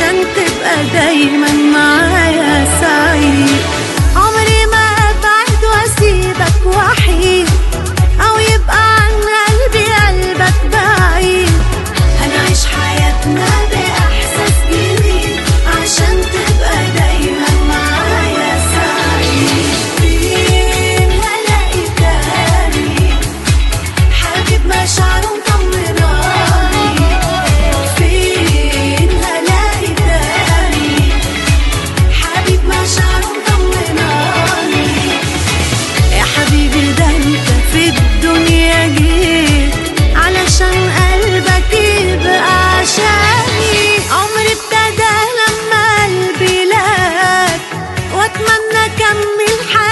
عشان تبقى دايما معايا سعيد عمري ما ابعد واسيبك وحيد او يبقى عن قلبي قلبك بعيد هنعيش حياتنا باحساس جديد عشان تبقى دايما معايا سعيد فين هلاقي تاني حبيب مشاعره مطمناني فين هلاقي تاني حبيب مشاعره مطمناني يا حبيبي ده انت في الدنيا جيت علشان قلبك يبقى عشاني عمري ابتدى لما قلبي لك واتمنى اكمل حياتي